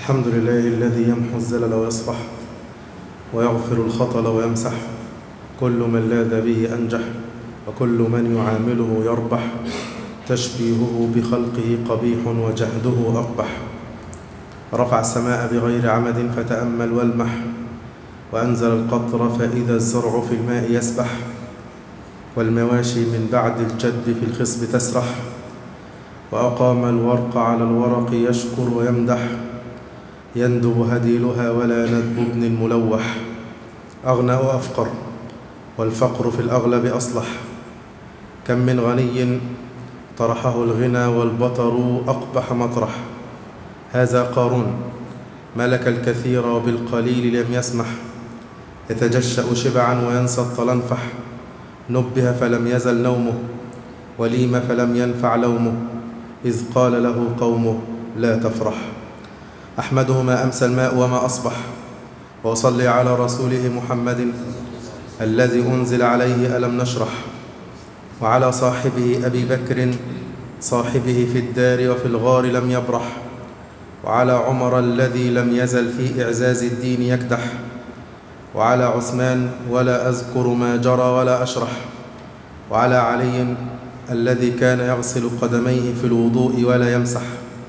الحمد لله الذي يمحو الزلل ويصفح ويغفر الخطل ويمسح كل من لاذ به أنجح وكل من يعامله يربح تشبيهه بخلقه قبيح وجهده أقبح رفع السماء بغير عمد فتأمل والمح وأنزل القطر فإذا الزرع في الماء يسبح والمواشي من بعد الجد في الخصب تسرح وأقام الورق على الورق يشكر ويمدح يندب هديلها ولا ندب ابن ملوح أغنى وأفقر والفقر في الأغلب أصلح كم من غني طرحه الغنى والبطر أقبح مطرح هذا قارون ملك الكثير وبالقليل لم يسمح يتجشأ شبعا وينسى الطلنفح نبه فلم يزل نومه وليم فلم ينفع لومه إذ قال له قومه لا تفرح أحمده ما أمسى الماء وما أصبح وأصلي على رسوله محمد الذي أنزل عليه ألم نشرح وعلى صاحبه أبي بكر صاحبه في الدار وفي الغار لم يبرح وعلى عمر الذي لم يزل في إعزاز الدين يكدح وعلى عثمان ولا أذكر ما جرى ولا أشرح وعلى علي الذي كان يغسل قدميه في الوضوء ولا يمسح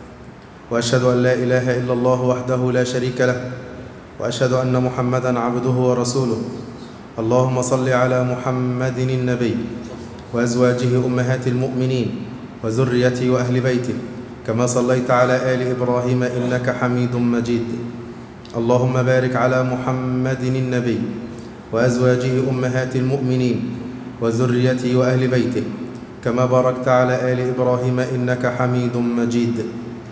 وأشهد أن لا إله إلا الله وحده لا شريك له وأشهد أن محمدا عبده ورسوله اللهم صل على محمد النبي وأزواجه أمهات المؤمنين وذريته وأهل بيته كما صليت على آل إبراهيم إنك حميد مجيد اللهم بارك على محمد النبي وأزواجه أمهات المؤمنين وذريته وأهل بيته كما باركت على آل إبراهيم إنك حميد مجيد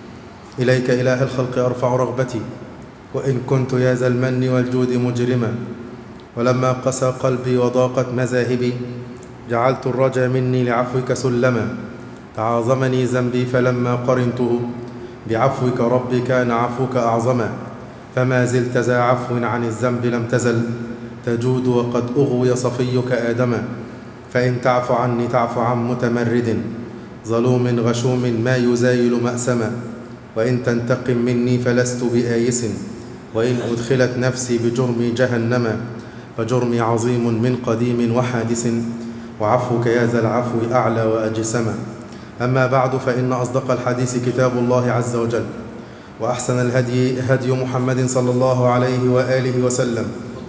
إليك إله الخلق أرفع رغبتي وإن كنت يا ذا المن والجود مجرما ولما قسى قلبي وضاقت مذاهبي جعلت الرجا مني لعفوك سلما تعاظمني ذنبي فلما قرنته بعفوك ربي كان عفوك أعظما فما زلت ذا عفو عن الذنب لم تزل تجود وقد أغوي صفيك آدما فإن تعف عني تعف عن متمرد ظلوم غشوم ما يزايل مأسما وإن تنتقم مني فلست بآيس وإن أدخلت نفسي بجرمي جهنما فجرمي عظيم من قديم وحادث وعفوك يا ذا العفو أعلى وأجسما أما بعد فإن أصدق الحديث كتاب الله عز وجل وأحسن الهدي هدي محمد صلى الله عليه وآله وسلم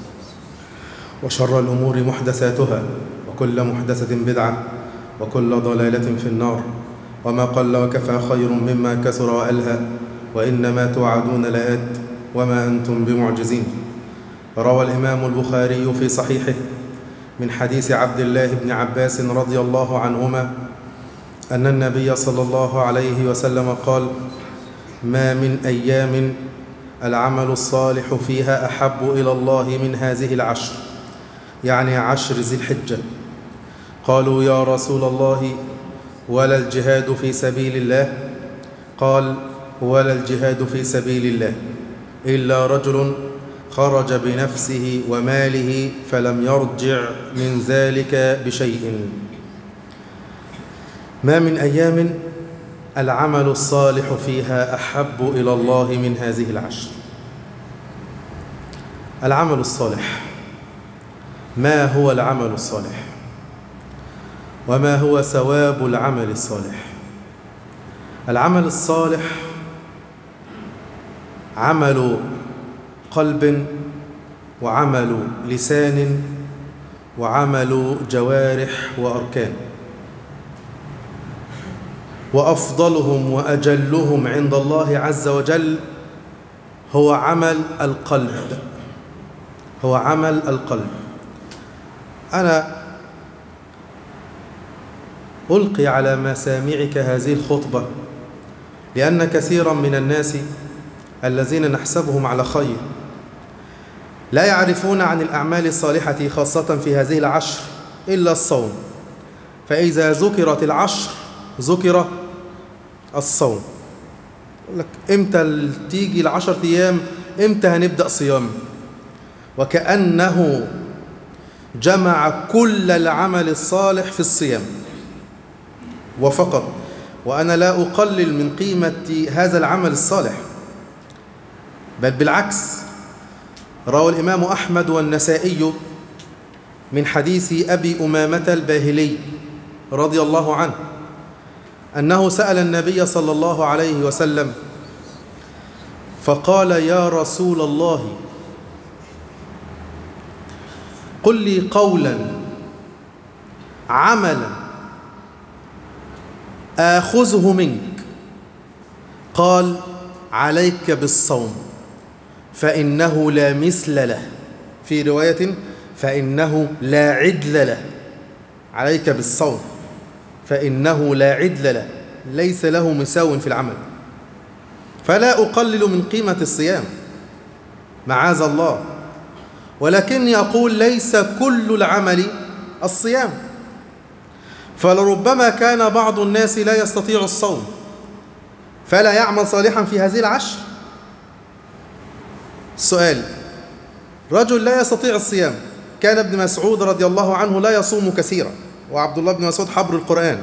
وشر الأمور محدثاتها وكل محدثة بدعة وكل ضلالة في النار وما قل وكفى خير مما كثر وألهى وإنما توعدون لآت وما أنتم بمعجزين روى الإمام البخاري في صحيحه من حديث عبد الله بن عباس رضي الله عنهما أن النبي صلى الله عليه وسلم قال ما من أيام العمل الصالح فيها أحب إلى الله من هذه العشر يعني عشر ذي الحجة قالوا يا رسول الله ولا الجهاد في سبيل الله قال ولا الجهاد في سبيل الله إلا رجل خرج بنفسه وماله فلم يرجع من ذلك بشيء ما من أيام العمل الصالح فيها أحب إلى الله من هذه العشر العمل الصالح ما هو العمل الصالح وما هو ثواب العمل الصالح العمل الصالح عمل قلب وعمل لسان وعمل جوارح وأركان وأفضلهم وأجلهم عند الله عز وجل هو عمل القلب هو عمل القلب أنا ألقي على مسامعك هذه الخطبة لأن كثيرا من الناس الذين نحسبهم على خير لا يعرفون عن الأعمال الصالحة خاصة في هذه العشر إلا الصوم فإذا ذكرت العشر ذكر الصوم يقول لك إمتى تيجي العشر أيام إمتى هنبدأ صيام وكأنه جمع كل العمل الصالح في الصيام وفقط وأنا لا أقلل من قيمة هذا العمل الصالح بل بالعكس روى الإمام أحمد والنسائي من حديث أبي أمامة الباهلي رضي الله عنه أنه سأل النبي صلى الله عليه وسلم فقال يا رسول الله قل لي قولا عملا آخذه منك قال عليك بالصوم فإنه لا مثل له في رواية فإنه لا عدل له عليك بالصوم فإنه لا عدل له ليس له مساو في العمل فلا أقلل من قيمة الصيام معاذ الله ولكني أقول ليس كل العمل الصيام فلربما كان بعض الناس لا يستطيع الصوم فلا يعمل صالحا في هذه العشر السؤال رجل لا يستطيع الصيام كان ابن مسعود رضي الله عنه لا يصوم كثيرا وعبد الله بن مسعود حبر القرآن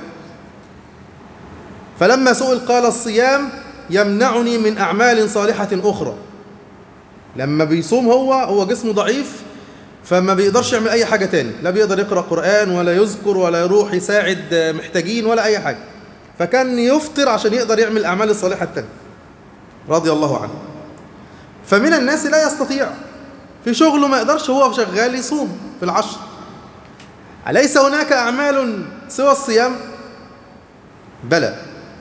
فلما سئل قال الصيام يمنعني من أعمال صالحة أخرى لما بيصوم هو هو جسمه ضعيف فما بيقدرش يعمل أي حاجة تاني لا بيقدر يقرأ قرآن ولا يذكر ولا يروح يساعد محتاجين ولا أي حاجة فكان يفطر عشان يقدر يعمل الأعمال الصالحة التانية رضي الله عنه فمن الناس لا يستطيع في شغله ما يقدرش هو شغال يصوم في العشر أليس هناك أعمال سوى الصيام؟ بلى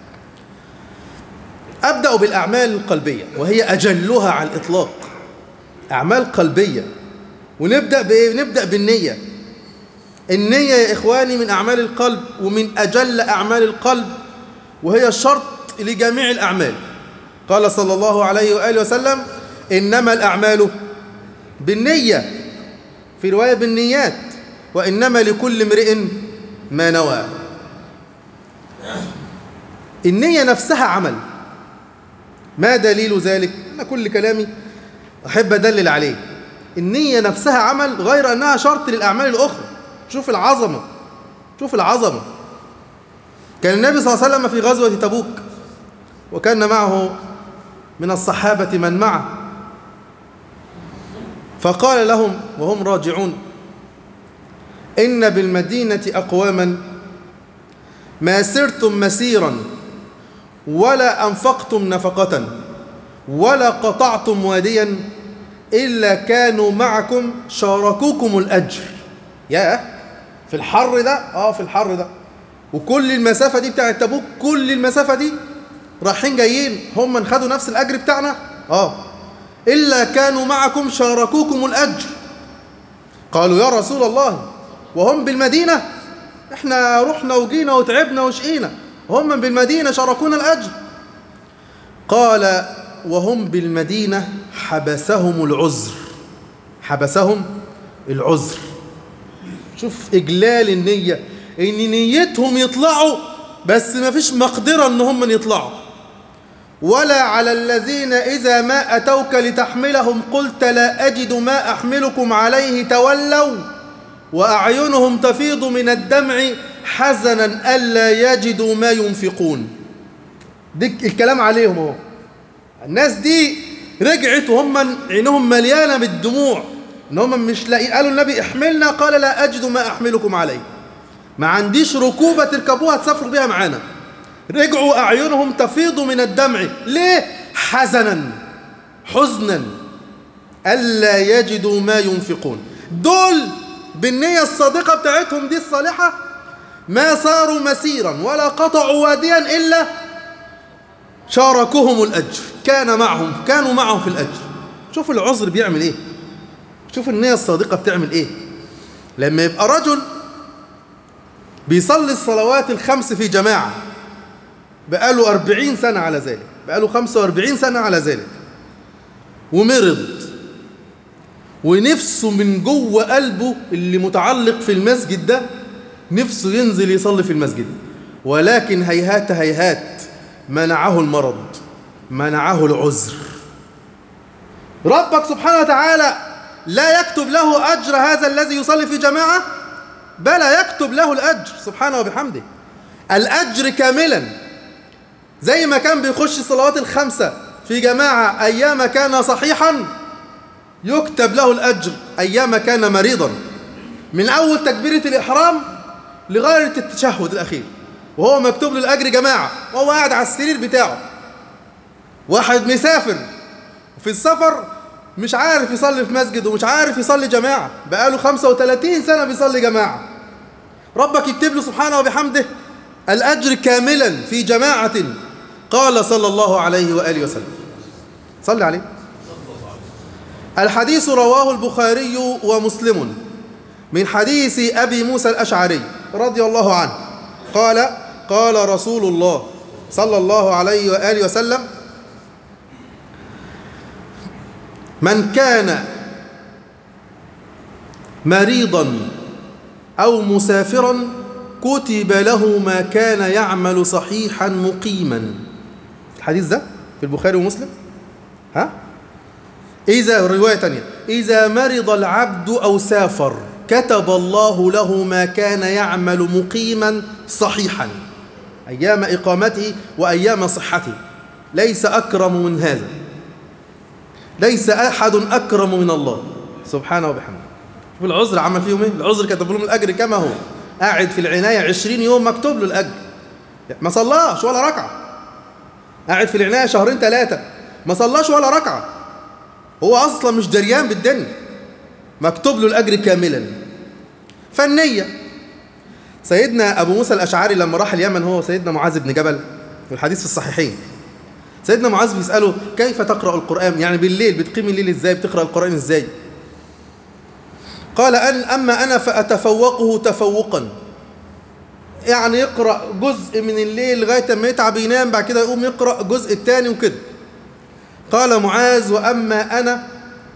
أبدأ بالأعمال القلبية وهي أجلها على الإطلاق أعمال قلبية ونبدأ بإيه؟ نبدأ بالنية النية يا إخواني من أعمال القلب ومن أجل أعمال القلب وهي شرط لجميع الأعمال قال صلى الله عليه وآله وسلم إنما الأعمال بالنية في رواية بالنيات وإنما لكل امرئ ما نوى النية نفسها عمل ما دليل ذلك أنا كل كلامي أحب أدلل عليه النية نفسها عمل غير أنها شرط للأعمال الأخرى شوف العظمة شوف العظمة كان النبي صلى الله عليه وسلم في غزوة تبوك وكان معه من الصحابة من معه فقال لهم وهم راجعون إن بالمدينة أقواما ما سرتم مسيرا ولا أنفقتم نفقة ولا قطعتم واديا إلا كانوا معكم شاركوكم الأجر يا في الحر ده اه في الحر ده وكل المسافة دي بتاعت تبوك كل المسافة دي رايحين جايين هم من خدوا نفس الأجر بتاعنا اه إلا كانوا معكم شاركوكم الأجر قالوا يا رسول الله وهم بالمدينة احنا رحنا وجينا وتعبنا وشقينا هم بالمدينة شاركونا الأجر قال وهم بالمدينة حبسهم العذر حبسهم العذر شوف إجلال النية إن نيتهم يطلعوا بس ما فيش مقدرة إن هم يطلعوا ولا على الذين إذا ما أتوك لتحملهم قلت لا أجد ما أحملكم عليه تولوا وأعينهم تفيض من الدمع حزنا ألا يجدوا ما ينفقون دي الكلام عليهم هو الناس دي رجعت وهم عينهم مليانة بالدموع ان هم مش لاقي قالوا النبي احملنا قال لا أجد ما أحملكم عليه ما عنديش ركوبة تركبوها تسافروا بيها معانا رجعوا أعينهم تفيض من الدمع ليه حزنا حزنا ألا يجدوا ما ينفقون دول بالنية الصادقة بتاعتهم دي الصالحة ما صاروا مسيرا ولا قطعوا واديا إلا شاركهم الأجر كان معهم كانوا معهم في الأجر شوف العذر بيعمل إيه شوف النية الصادقة بتعمل إيه لما يبقى رجل بيصلي الصلوات الخمس في جماعة بقاله أربعين سنة على ذلك بقاله خمسة وأربعين سنة على ذلك ومرض ونفسه من جوه قلبه اللي متعلق في المسجد ده نفسه ينزل يصلي في المسجد ولكن هيهات هيهات منعه المرض منعه العذر ربك سبحانه وتعالى لا يكتب له أجر هذا الذي يصلي في جماعة بلى يكتب له الأجر سبحانه وبحمده الأجر كاملا زي ما كان بيخش الصلوات الخمسة في جماعة أيام كان صحيحا يكتب له الأجر أيام كان مريضا من أول تكبيرة الإحرام لغاية التشهد الأخير وهو مكتوب له الأجر جماعة وهو قاعد على السرير بتاعه واحد مسافر في السفر مش عارف يصلي في مسجد ومش عارف يصلي جماعة بقاله 35 سنة بيصلي جماعة ربك يكتب له سبحانه وبحمده الأجر كاملا في جماعة قال صلى الله عليه وآله وسلم صلي عليه الحديث رواه البخاري ومسلم من حديث أبي موسى الأشعري رضي الله عنه قال قال رسول الله صلى الله عليه وآله وسلم من كان مريضا أو مسافرا كتب له ما كان يعمل صحيحا مقيما الحديث ده في البخاري ومسلم ها إذا رواية تانية إذا مرض العبد أو سافر كتب الله له ما كان يعمل مقيما صحيحا أيام إقامته وأيام صحته ليس أكرم من هذا ليس أحد أكرم من الله سبحانه وبحمده شوف العذر عمل فيهم ايه العذر كتب لهم الأجر كما هو قاعد في العناية عشرين يوم مكتوب له الأجر ما صلاش ولا ركعة قاعد في العناية شهرين ثلاثة ما صلاش ولا ركعة هو أصلا مش دريان بالدنيا مكتوب له الأجر كاملا فالنية سيدنا أبو موسى الأشعري لما راح اليمن هو سيدنا معاذ بن جبل والحديث في الصحيحين سيدنا معاذ بيسأله كيف تقرأ القرآن يعني بالليل بتقيم الليل ازاي بتقرأ القرآن ازاي قال أن أما أنا فأتفوقه تفوقا يعني يقرأ جزء من الليل لغاية ما يتعب ينام بعد كده يقوم يقرأ الجزء الثاني وكده قال معاذ وأما أنا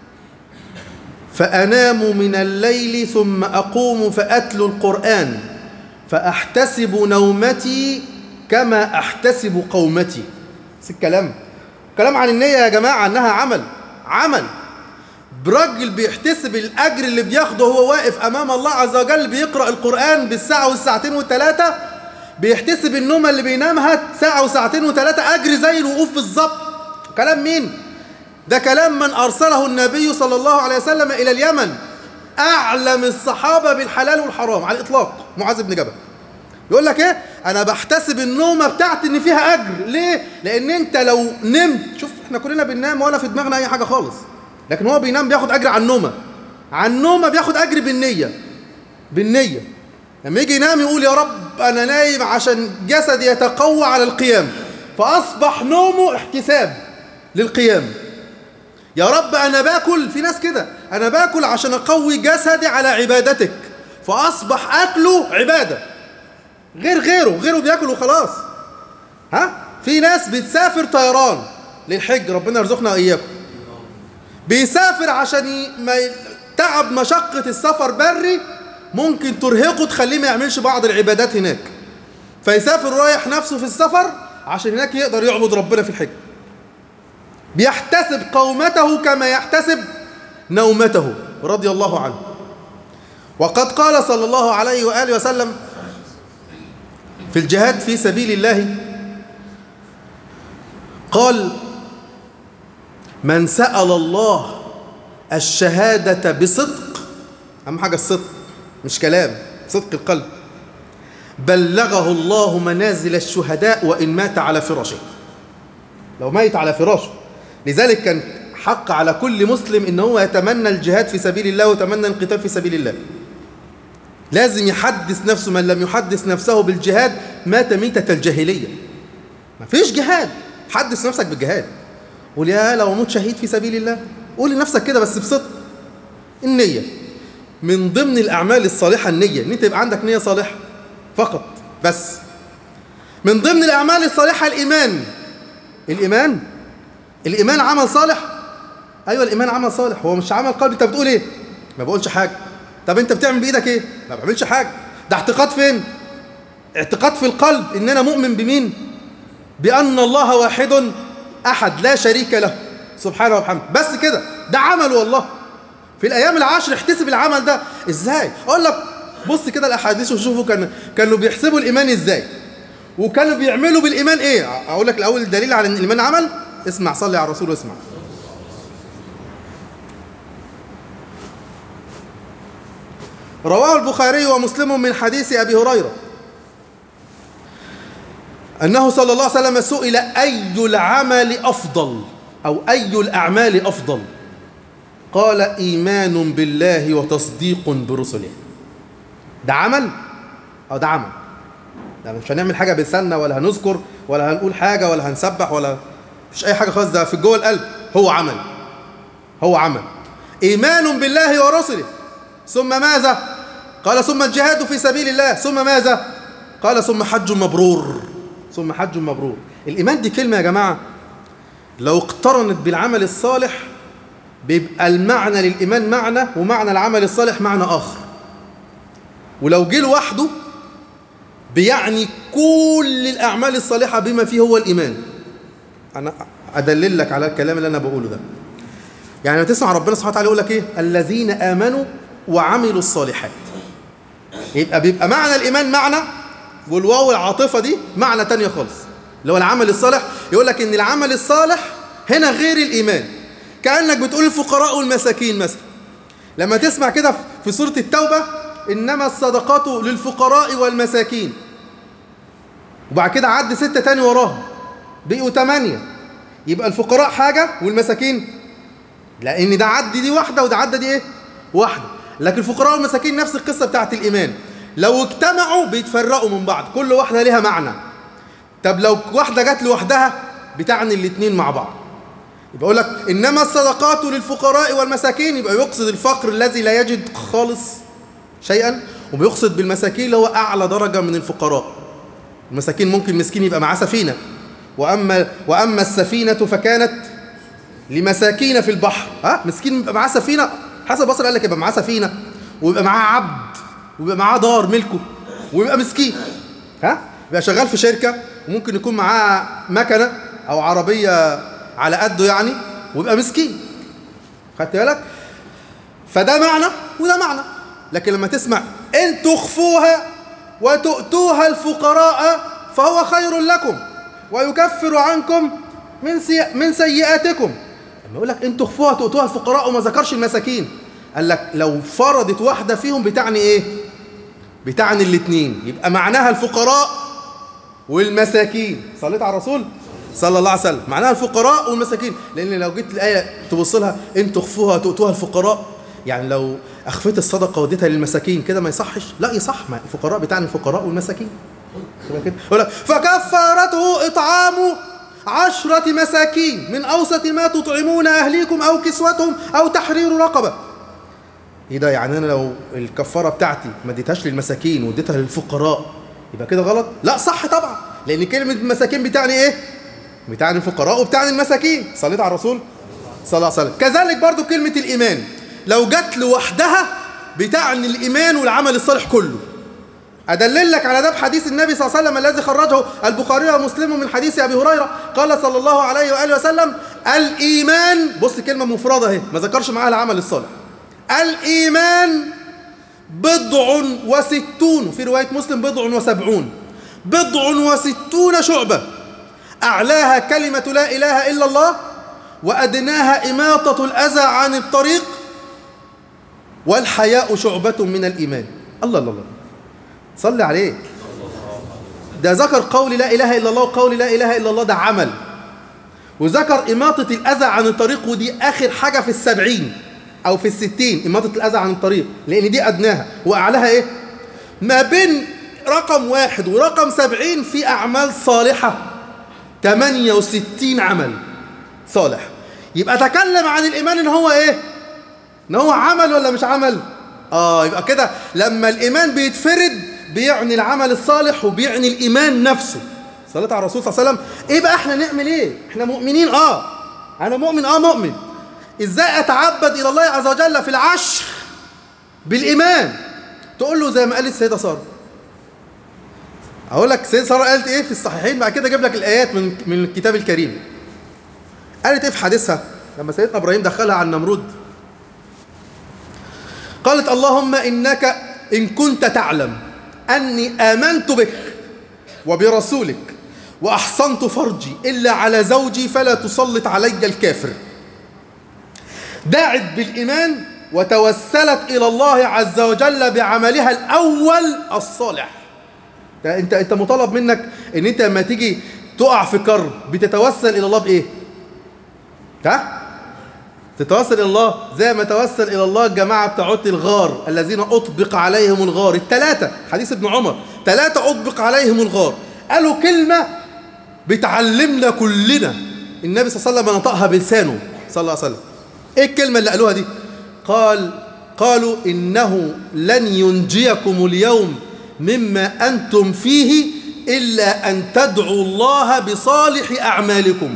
فأنام من الليل ثم أقوم فأتلو القرآن فأحتسب نومتي كما أحتسب قومتي بس الكلام كلام عن النية يا جماعة أنها عمل عمل براجل بيحتسب الأجر اللي بياخده وهو واقف أمام الله عز وجل بيقرأ القرآن بالساعة والساعتين والثلاثة بيحتسب النومة اللي بينامها ساعة وساعتين وثلاثة أجر زي الوقوف بالظبط كلام مين؟ ده كلام من أرسله النبي صلى الله عليه وسلم إلى اليمن أعلم الصحابة بالحلال والحرام على الإطلاق معاذ بن جبل يقول لك إيه أنا بحتسب النومة بتاعتي إن فيها أجر ليه؟ لأن أنت لو نمت شوف إحنا كلنا بننام ولا في دماغنا أي حاجة خالص لكن هو بينام بياخد أجر على النومة على النومة بياخد أجر بالنية بالنية لما يجي ينام يقول يا رب أنا نايم عشان جسدي يتقوى على القيام فأصبح نومه احتساب للقيام يا رب أنا باكل في ناس كده أنا باكل عشان أقوي جسدي على عبادتك فأصبح أكله عبادة غير غيره غيره بياكل وخلاص ها في ناس بتسافر طيران للحج ربنا يرزقنا وإياكم بيسافر عشان ي... ما ي... تعب مشقة السفر بري ممكن ترهقه تخليه ما يعملش بعض العبادات هناك فيسافر رايح نفسه في السفر عشان هناك يقدر يعبد ربنا في الحج بيحتسب قومته كما يحتسب نومته رضي الله عنه وقد قال صلى الله عليه وآله وسلم في الجهاد في سبيل الله قال من سأل الله الشهادة بصدق أهم حاجة الصدق مش كلام صدق القلب بلغه الله منازل الشهداء وإن مات على فراشه لو ميت على فراشه لذلك كان حق على كل مسلم ان هو يتمنى الجهاد في سبيل الله ويتمنى القتال في سبيل الله لازم يحدث نفسه من لم يحدث نفسه بالجهاد مات ميتة الجاهلية ما فيش جهاد حدث نفسك بالجهاد قول يا لو اموت شهيد في سبيل الله قول لنفسك كده بس بصدق النية من ضمن الأعمال الصالحة النية إن أنت يبقى عندك نية صالحة فقط بس من ضمن الأعمال الصالحة الإيمان الإيمان الإيمان عمل صالح أيوة الإيمان عمل صالح هو مش عمل قلبي أنت بتقول إيه ما بقولش حاجة طب أنت بتعمل بإيدك إيه ما بعملش حاجة ده اعتقاد فين اعتقاد في القلب إن أنا مؤمن بمين بأن الله واحد أحد لا شريك له سبحانه وبحمده بس كده ده عمل والله في الأيام العشر احتسب العمل ده إزاي أقول لك بص كده الأحاديث وشوفوا كان كانوا بيحسبوا الإيمان إزاي وكانوا بيعملوا بالإيمان إيه أقول لك الأول دليل على أن الإيمان عمل اسمع صلي على الرسول واسمع رواه البخاري ومسلم من حديث أبي هريرة أنه صلى الله عليه وسلم سئل أي العمل أفضل أو أي الأعمال أفضل قال إيمان بالله وتصديق برسله ده عمل أو ده عمل ده مش هنعمل حاجة بلساننا ولا هنذكر ولا هنقول حاجة ولا هنسبح ولا مش أي حاجة خالص ده في جوه القلب هو عمل هو عمل إيمان بالله ورسله ثم ماذا قال ثم الجهاد في سبيل الله ثم ماذا قال ثم حج مبرور ثم حج مبرور الإيمان دي كلمة يا جماعة لو اقترنت بالعمل الصالح بيبقى المعنى للإيمان معنى ومعنى العمل الصالح معنى آخر ولو جه لوحده بيعني كل الأعمال الصالحة بما فيه هو الإيمان أنا أدلل لك على الكلام اللي أنا بقوله ده يعني لما تسمع ربنا سبحانه وتعالى يقول لك إيه الذين آمنوا وعملوا الصالحات يبقى بيبقى معنى الإيمان معنى والواو العاطفة دي معنى تانية خالص اللي هو العمل الصالح يقول لك إن العمل الصالح هنا غير الإيمان كأنك بتقول الفقراء والمساكين مثلا لما تسمع كده في سورة التوبة إنما الصدقات للفقراء والمساكين وبعد كده عد ستة تاني وراهم بقوا تمانية يبقى الفقراء حاجة والمساكين لأن ده عد دي واحدة وده عد دي إيه؟ واحدة لكن الفقراء والمساكين نفس القصة بتاعت الإيمان لو اجتمعوا بيتفرقوا من بعض كل واحدة ليها معنى طب لو واحدة جت لوحدها بتعني الاتنين مع بعض يبقى يقول لك إنما الصدقات للفقراء والمساكين يبقى يقصد الفقر الذي لا يجد خالص شيئا وبيقصد بالمساكين اللي هو أعلى درجة من الفقراء المساكين ممكن مسكين يبقى معاه سفينة وأما وأما السفينة فكانت لمساكين في البحر ها مسكين يبقى معاه سفينة حسب بصر قال لك يبقى معاه سفينة ويبقى معاه عبد ويبقى معاه دار ملكه ويبقى مسكين ها يبقى شغال في شركة وممكن يكون معاه مكنة أو عربية على قده يعني ويبقى مسكين خدت بالك فده معنى وده معنى لكن لما تسمع ان تخفوها وتؤتوها الفقراء فهو خير لكم ويكفر عنكم من سي... من سيئاتكم لما يقول لك ان تخفوها تؤتوها الفقراء وما ذكرش المساكين قال لك لو فرضت واحده فيهم بتعني ايه بتعني الاثنين يبقى معناها الفقراء والمساكين صليت على الرسول صلى الله عليه وسلم معناها الفقراء والمساكين لان لو جيت الايه تبص لها ان تخفوها تؤتوها الفقراء يعني لو اخفيت الصدقه وديتها للمساكين كده ما يصحش لا يصح ما الفقراء بتاعني الفقراء والمساكين كده كده يقول لك فكفارته اطعام عشرة مساكين من أوسط ما تطعمون أهليكم أو كسوتهم أو تحرير رقبة إيه ده يعني أنا لو الكفارة بتاعتي ما اديتهاش للمساكين واديتها للفقراء يبقى كده غلط؟ لا صح طبعا لأن كلمة مساكين بتعني إيه؟ بتعني الفقراء وبتعني المساكين صليت على الرسول صلى الله عليه وسلم كذلك برضو كلمة الإيمان لو جت لوحدها بتعني الإيمان والعمل الصالح كله أدلل لك على ده بحديث النبي صلى الله عليه وسلم الذي خرجه البخاري ومسلم من حديث أبي هريرة قال صلى الله عليه وآله وسلم الإيمان بص كلمة مفردة اهي ما ذكرش معاها العمل الصالح الإيمان بضع وستون وفي رواية مسلم بضع وسبعون بضع وستون شعبة أعلاها كلمة لا إله إلا الله وأدناها إماطة الأذى عن الطريق والحياء شعبة من الإيمان الله الله الله صلي عليه ده ذكر قول لا إله إلا الله وقول لا إله إلا الله ده عمل وذكر إماطة الأذى عن الطريق ودي آخر حاجة في السبعين أو في الستين إماطة الأذى عن الطريق لأن دي أدناها وأعلاها إيه ما بين رقم واحد ورقم سبعين في أعمال صالحة 68 عمل صالح يبقى تكلم عن الإيمان إن هو إيه إن هو عمل ولا مش عمل آه يبقى كده لما الإيمان بيتفرد بيعني العمل الصالح وبيعني الإيمان نفسه صلاة على الرسول صلى الله عليه وسلم إيه بقى إحنا نعمل إيه إحنا مؤمنين آه أنا مؤمن آه مؤمن إزاي أتعبد إلى الله عز وجل في العشر بالإيمان تقول له زي ما قالت السيدة سارة أقول لك السيدة سارة قالت إيه في الصحيحين بعد كده أجيب لك الآيات من من الكتاب الكريم قالت إيه في حديثها لما سيدنا إبراهيم دخلها على النمرود قالت اللهم إنك إن كنت تعلم أني آمنت بك وبرسولك وأحصنت فرجي إلا على زوجي فلا تسلط علي الكافر دعت بالإيمان وتوسلت إلى الله عز وجل بعملها الأول الصالح ده انت انت مطالب منك ان انت لما تيجي تقع في كرب بتتوسل الى الله بايه ها تتوسل الى الله زي ما توسل الى الله الجماعه بتاع الغار الذين اطبق عليهم الغار الثلاثه حديث ابن عمر ثلاثه اطبق عليهم الغار قالوا كلمه بتعلمنا كلنا النبي صلى الله عليه وسلم نطقها بلسانه صلى الله عليه وسلم ايه الكلمه اللي قالوها دي قال قالوا انه لن ينجيكم اليوم مما انتم فيه الا ان تدعوا الله بصالح اعمالكم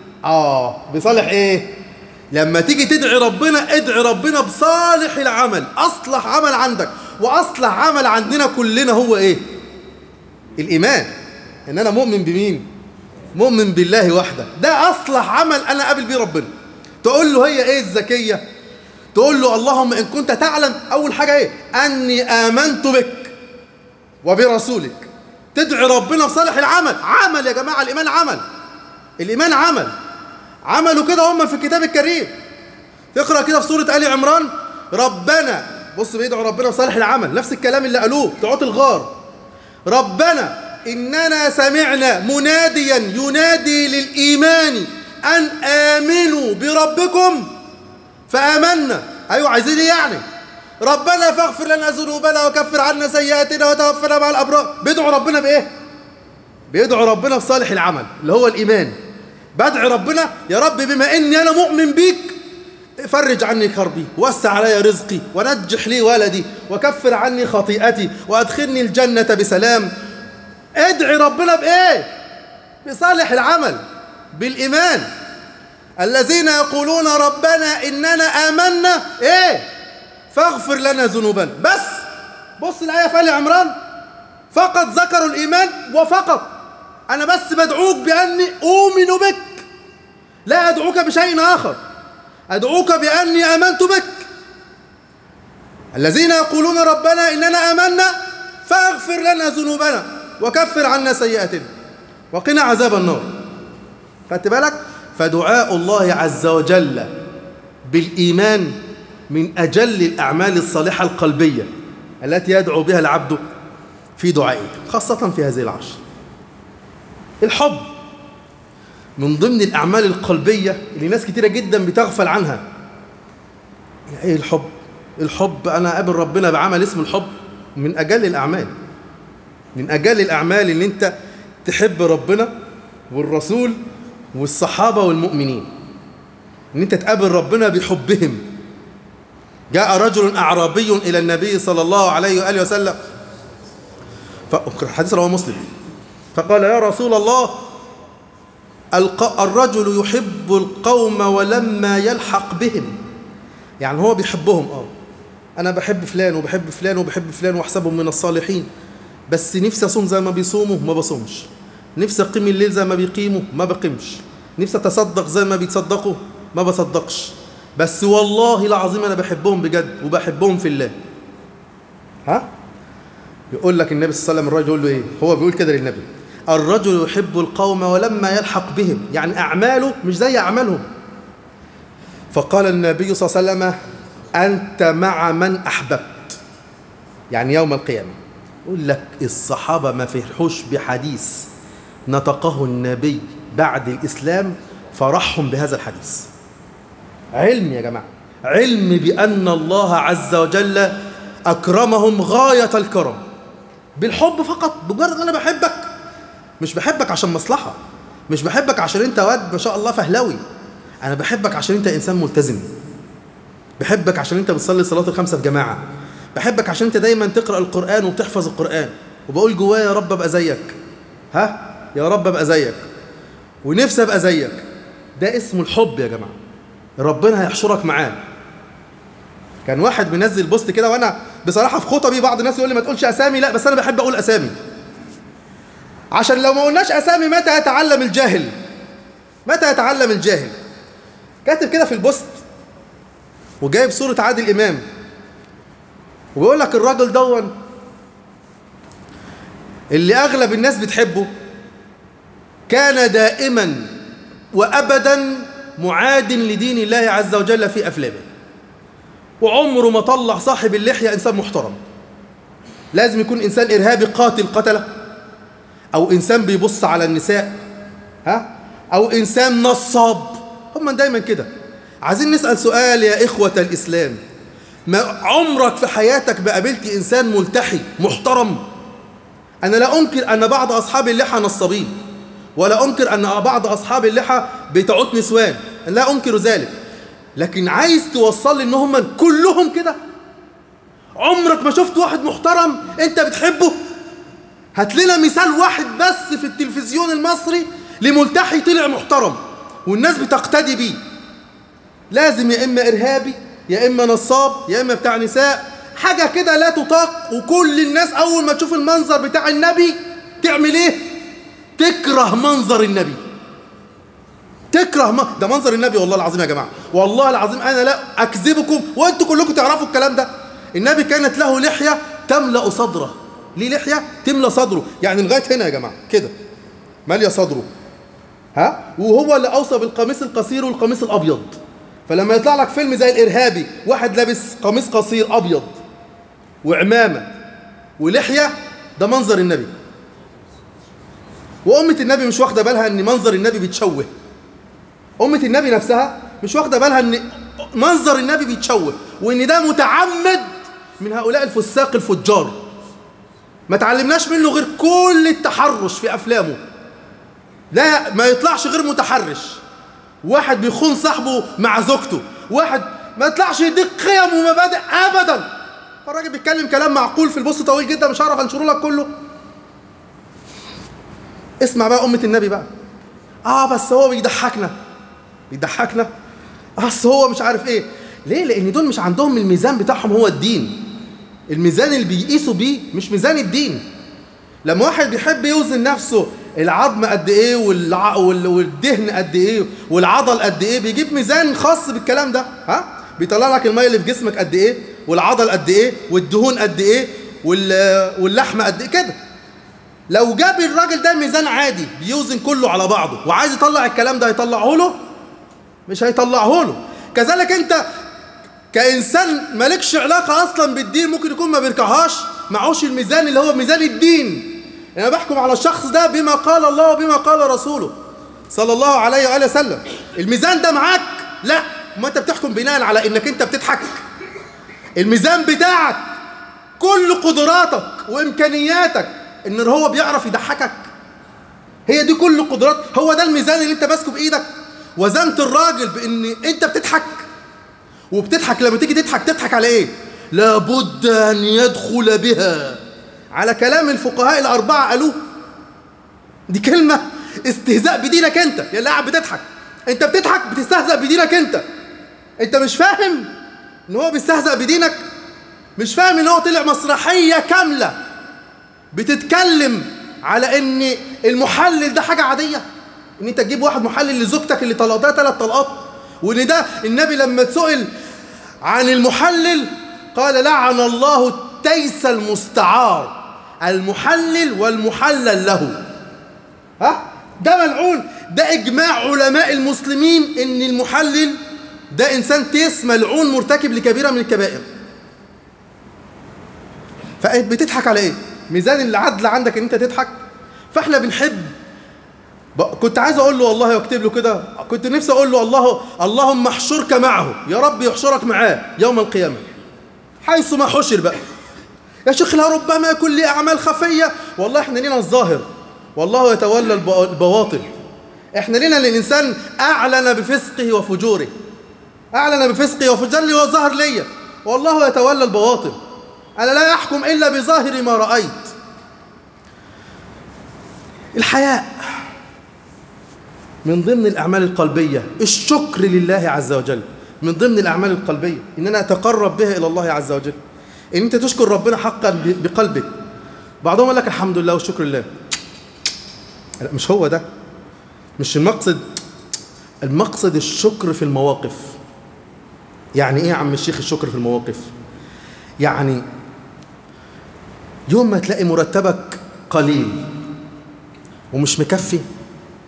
اه بصالح ايه لما تيجي تدعي ربنا ادعي ربنا بصالح العمل اصلح عمل عندك واصلح عمل عندنا كلنا هو ايه الايمان ان انا مؤمن بمين مؤمن بالله وحده ده اصلح عمل انا قابل بيه ربنا تقول له هي ايه الزكيه تقول له اللهم ان كنت تعلم اول حاجه ايه اني امنت بك وبرسولك تدعي ربنا بصالح العمل عمل يا جماعه الايمان عمل الايمان عمل عملوا كده هم في الكتاب الكريم تقرا كده في سوره ال عمران ربنا بص بيدعوا ربنا بصالح العمل نفس الكلام اللي قالوه بتوع الغار ربنا اننا سمعنا مناديا ينادي للايمان ان امنوا بربكم فامنا ايوه عايزين ايه يعني ربنا فاغفر لنا ذنوبنا وكفر عنا سيئاتنا وتوفنا مع الابرار بيدعوا ربنا بايه بيدعوا ربنا بصالح العمل اللي هو الايمان بدعي ربنا يا رب بما اني انا مؤمن بيك فرج عني كربي وسع علي رزقي ونجح لي ولدي وكفر عني خطيئتي وادخلني الجنة بسلام ادعي ربنا بايه بصالح العمل بالايمان الذين يقولون ربنا اننا امنا ايه فاغفر لنا ذنوبنا بس بص الايه في ال عمران فقط ذكروا الايمان وفقط انا بس بدعوك باني اؤمن بك لا ادعوك بشيء اخر ادعوك باني امنت بك الذين يقولون ربنا اننا امنا فاغفر لنا ذنوبنا وكفر عنا سيئاتنا وقنا عذاب النار خدت بالك فدعاء الله عز وجل بالايمان من اجل الاعمال الصالحه القلبيه التي يدعو بها العبد في دعائه خاصه في هذه العشر الحب من ضمن الأعمال القلبية اللي ناس كتيرة جدا بتغفل عنها إيه الحب؟ الحب أنا قابل ربنا بعمل اسمه الحب من أجل الأعمال من أجل الأعمال اللي أنت تحب ربنا والرسول والصحابة والمؤمنين إن أنت تقابل ربنا بحبهم جاء رجل أعرابي إلى النبي صلى الله عليه وآله وسلم حديث رواه مسلم فقال يا رسول الله الرجل يحب القوم ولما يلحق بهم يعني هو بيحبهم اه انا بحب فلان وبحب فلان وبحب فلان واحسبهم من الصالحين بس نفسي اصوم زي ما بيصوموا ما بصومش نفسي اقيم الليل زي ما بيقيموا ما بقيمش نفسي اتصدق زي ما بيتصدقوا ما بصدقش بس والله العظيم انا بحبهم بجد وبحبهم في الله ها يقول لك النبي صلى الله عليه وسلم الراجل يقول له ايه هو بيقول كده للنبي الرجل يحب القوم ولما يلحق بهم يعني أعماله مش زي أعمالهم فقال النبي صلى الله عليه وسلم أنت مع من أحببت يعني يوم القيامة يقول لك الصحابة ما فرحوش بحديث نطقه النبي بعد الإسلام فرحهم بهذا الحديث علم يا جماعة علم بأن الله عز وجل أكرمهم غاية الكرم بالحب فقط بمجرد أنا بحبك مش بحبك عشان مصلحة مش بحبك عشان انت واد ما شاء الله فهلوي انا بحبك عشان انت انسان ملتزم بحبك عشان انت بتصلي صلاة الخمسة في جماعة بحبك عشان انت دايما تقرأ القرآن وبتحفظ القرآن وبقول جوايا يا رب ابقى زيك ها يا رب ابقى زيك ونفسي ابقى زيك ده اسمه الحب يا جماعة ربنا هيحشرك معاه كان واحد منزل بوست كده وانا بصراحة في خطبي بعض الناس يقول لي ما تقولش اسامي لا بس انا بحب اقول اسامي عشان لو ما قلناش اسامي متى يتعلم الجاهل متى يتعلم الجاهل كاتب كده في البوست وجايب صورة عادل إمام وبيقول لك الراجل دون اللي أغلب الناس بتحبه كان دائما وأبدا معاد لدين الله عز وجل في أفلامه وعمره ما طلع صاحب اللحية إنسان محترم لازم يكون إنسان إرهابي قاتل قتله أو إنسان بيبص على النساء ها أو إنسان نصاب هم دايما كده عايزين نسأل سؤال يا إخوة الإسلام ما عمرك في حياتك ما قابلت إنسان ملتحي محترم أنا لا أنكر أن بعض أصحاب اللحى نصابين ولا أنكر أن بعض أصحاب اللحى بتعود نسوان لا أنكر ذلك لكن عايز توصل لي إن هم كلهم كده عمرك ما شفت واحد محترم أنت بتحبه هات لنا مثال واحد بس في التلفزيون المصري لملتحي طلع محترم والناس بتقتدي بيه لازم يا إما إرهابي يا إما نصاب يا إما بتاع نساء حاجة كده لا تطاق وكل الناس أول ما تشوف المنظر بتاع النبي تعمل إيه؟ تكره منظر النبي تكره ما ده منظر النبي والله العظيم يا جماعة والله العظيم أنا لا أكذبكم وأنتوا كلكم تعرفوا الكلام ده النبي كانت له لحية تملأ صدره ليه لحية تملأ صدره يعني لغاية هنا يا جماعة كده مالية صدره ها وهو اللي أوصى بالقميص القصير والقميص الأبيض فلما يطلع لك فيلم زي الإرهابي واحد لابس قميص قصير أبيض وعمامة ولحية ده منظر النبي وأمة النبي مش واخدة بالها أن منظر النبي بيتشوه أمة النبي نفسها مش واخدة بالها أن منظر النبي بيتشوه وأن ده متعمد من هؤلاء الفساق الفجار ما تعلمناش منه غير كل التحرش في أفلامه لا ما يطلعش غير متحرش واحد بيخون صاحبه مع زوجته واحد ما يطلعش يديك قيم ومبادئ ابدا الراجل بيتكلم كلام معقول في البص طويل جدا مش هعرف انشره لك كله اسمع بقى امه النبي بقى اه بس هو بيضحكنا بيضحكنا بس هو مش عارف ايه ليه لان دول مش عندهم الميزان بتاعهم هو الدين الميزان اللي بيقيسوا بيه مش ميزان الدين لما واحد بيحب يوزن نفسه العظم قد ايه والع... والدهن قد ايه والعضل قد ايه بيجيب ميزان خاص بالكلام ده ها بيطلع لك الميه اللي في جسمك قد ايه والعضل قد ايه والدهون قد ايه وال... واللحم قد ايه كده لو جاب الراجل ده ميزان عادي بيوزن كله على بعضه وعايز يطلع الكلام ده هيطلعه له مش هيطلعه له كذلك انت كانسان مالكش علاقه اصلا بالدين ممكن يكون ما بيركعهاش معوش الميزان اللي هو ميزان الدين انا بحكم على الشخص ده بما قال الله وبما قال رسوله صلى الله عليه واله وسلم الميزان ده معاك لا ما انت بتحكم بناء على انك انت بتضحك الميزان بتاعك كل قدراتك وامكانياتك ان هو بيعرف يضحكك هي دي كل قدرات هو ده الميزان اللي انت ماسكه بايدك وزنت الراجل بان انت بتضحك وبتضحك لما تيجي تضحك تضحك على ايه لابد ان يدخل بها على كلام الفقهاء الأربعة قالوه دي كلمة استهزاء بدينك أنت يا اللي قاعد بتضحك أنت بتضحك بتستهزأ بدينك أنت أنت مش فاهم إن هو بيستهزأ بدينك مش فاهم إن هو طلع مسرحية كاملة بتتكلم على إن المحلل ده حاجة عادية إن أنت تجيب واحد محلل لزوجتك اللي طلقتها ثلاث طلقات وإن ده النبي لما سئل عن المحلل قال لعن الله التيس المستعار المحلل والمحلل له ها ده ملعون ده اجماع علماء المسلمين ان المحلل ده انسان تيس ملعون مرتكب لكبيره من الكبائر فبتضحك على ايه ميزان العدل عندك ان انت تضحك فاحنا بنحب كنت عايز اقول له والله واكتب له كده كنت نفسي اقول له الله اللهم احشرك معه يا رب يحشرك معاه يوم القيامه حيث ما حشر بقى يا شيخ لربما يكون لي أعمال خفية والله إحنا لنا الظاهر والله يتولى البواطن إحنا لنا الإنسان أعلن بفسقه وفجوره أعلن بفسقه وفجوره هو ظاهر ليا والله يتولى البواطن أنا لا أحكم إلا بظاهر ما رأيت الحياء من ضمن الأعمال القلبية الشكر لله عز وجل من ضمن الأعمال القلبية إن أنا أتقرب بها إلى الله عز وجل ان انت تشكر ربنا حقا بقلبك بعضهم قال لك الحمد لله والشكر لله لا مش هو ده مش المقصد المقصد الشكر في المواقف يعني ايه يا عم الشيخ الشكر في المواقف يعني يوم ما تلاقي مرتبك قليل ومش مكفي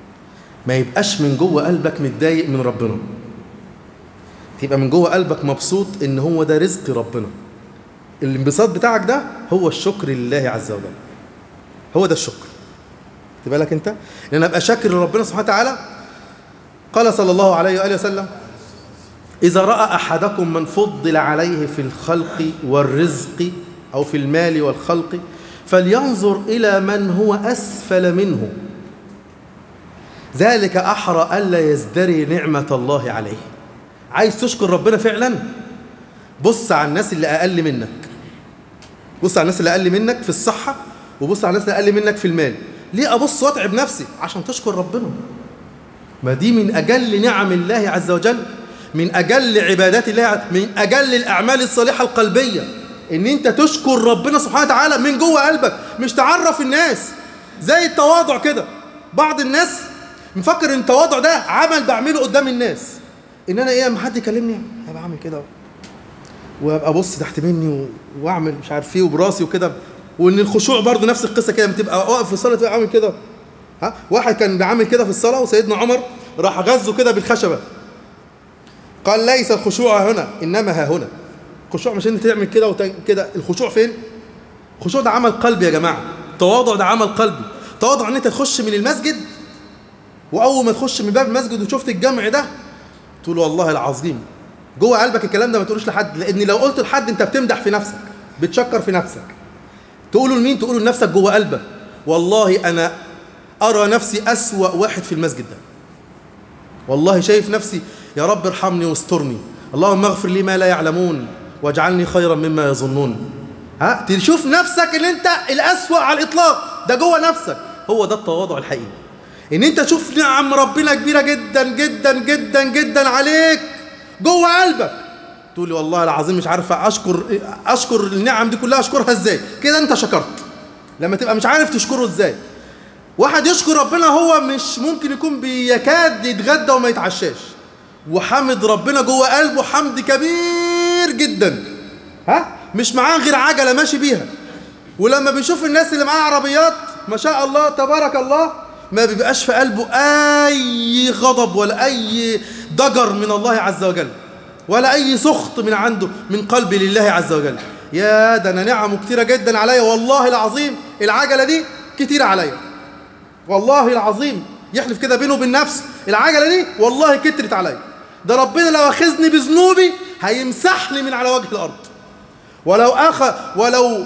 ما يبقاش من جوه قلبك متضايق من ربنا تبقى من جوه قلبك مبسوط ان هو ده رزق ربنا الانبساط بتاعك ده هو الشكر لله عز وجل هو ده الشكر تبقى لك انت لان ابقى شاكر لربنا سبحانه وتعالى قال صلى الله عليه واله وسلم اذا راى احدكم من فضل عليه في الخلق والرزق او في المال والخلق فلينظر الى من هو اسفل منه ذلك احرى الا يزدري نعمه الله عليه عايز تشكر ربنا فعلا بص على الناس اللي اقل منك بص على الناس اللي اقل منك في الصحه وبص على الناس اللي اقل منك في المال ليه ابص واتعب نفسي عشان تشكر ربنا ما دي من اجل نعم الله عز وجل من اجل عبادات الله من اجل الاعمال الصالحه القلبيه ان انت تشكر ربنا سبحانه وتعالى من جوه قلبك مش تعرف الناس زي التواضع كده بعض الناس مفكر ان التواضع ده عمل بعمله قدام الناس ان انا ايه اما حد يكلمني هبقى اعمل كده وابقى ابص تحت مني و- واعمل مش عارف ايه وبراسي وكده وان الخشوع برضه نفس القصه كده بتبقى واقف في الصلاه تبقى عامل كده ها واحد كان بيعمل كده في الصلاه وسيدنا عمر راح غزه كده بالخشبه قال ليس الخشوع هنا انما ها هنا الخشوع مش انت تعمل كده وت- كده الخشوع فين الخشوع ده عمل قلبي يا جماعه التواضع ده عمل قلبي تواضع ان انت تخش من المسجد واول ما تخش من باب المسجد وشفت الجمع ده تقول والله العظيم جوه قلبك الكلام ده ما تقولوش لحد لان لو قلت لحد انت بتمدح في نفسك بتشكر في نفسك تقوله لمين تقوله لنفسك جوه قلبك والله انا ارى نفسي اسوا واحد في المسجد ده والله شايف نفسي يا رب ارحمني واسترني اللهم اغفر لي ما لا يعلمون واجعلني خيرا مما يظنون ها تشوف نفسك ان انت الاسوا على الاطلاق ده جوه نفسك هو ده التواضع الحقيقي ان انت تشوف نعم ربنا كبيره جدا جدا جدا جدا عليك جوه قلبك تقول لي والله العظيم مش عارف اشكر اشكر النعم دي كلها اشكرها ازاي كده انت شكرت لما تبقى مش عارف تشكره ازاي واحد يشكر ربنا هو مش ممكن يكون بيكاد يتغدى وما يتعشاش وحمد ربنا جوه قلبه حمد كبير جدا ها مش معاه غير عجله ماشي بيها ولما بيشوف الناس اللي معاها عربيات ما شاء الله تبارك الله ما بيبقاش في قلبه اي غضب ولا اي ضجر من الله عز وجل ولا اي سخط من عنده من قلبي لله عز وجل يا ده انا نعمه كتيره جدا عليا والله العظيم العجله دي كتيره عليا والله العظيم يحلف كده بينه وبين نفسه العجله دي والله كترت عليا ده ربنا لو اخذني بذنوبي هيمسحني من على وجه الارض ولو اخذ ولو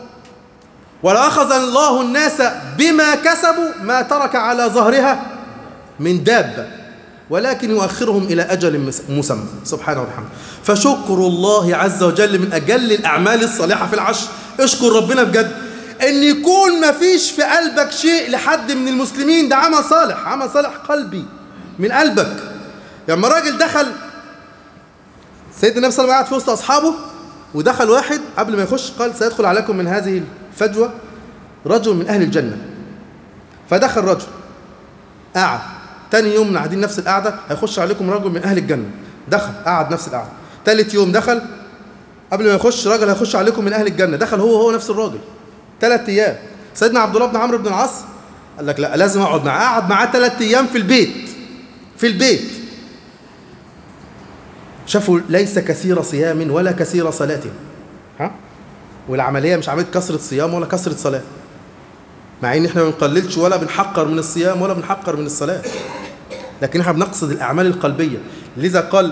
ولو اخذ الله الناس بما كسبوا ما ترك على ظهرها من دابه ولكن يؤخرهم الى اجل مس- مسمى سبحانه وبحمده فشكر الله عز وجل من اجل الاعمال الصالحه في العشر اشكر ربنا بجد ان يكون ما فيش في قلبك شيء لحد من المسلمين ده عمل صالح عمل صالح قلبي من قلبك لما راجل دخل سيدنا النبي صلى الله عليه وسلم قاعد في وسط اصحابه ودخل واحد قبل ما يخش قال سيدخل عليكم من هذه الفجوه رجل من اهل الجنه فدخل رجل قعد تاني يوم قاعدين نفس القعده هيخش عليكم رجل من اهل الجنه دخل قعد نفس القعده تالت يوم دخل قبل ما يخش راجل هيخش عليكم من اهل الجنه دخل هو هو نفس الراجل ثلاث ايام سيدنا عبد الله بن عمرو بن العاص قال لك لا لازم اقعد معاه قعد معاه ثلاث ايام في البيت في البيت شافوا ليس كثير صيام ولا كثير صلاة ها والعملية مش عملية كثرة صيام ولا كثرة صلاة مع ان احنا ما بنقللش ولا بنحقر من الصيام ولا بنحقر من الصلاة لكن احنا بنقصد الاعمال القلبية لذا قال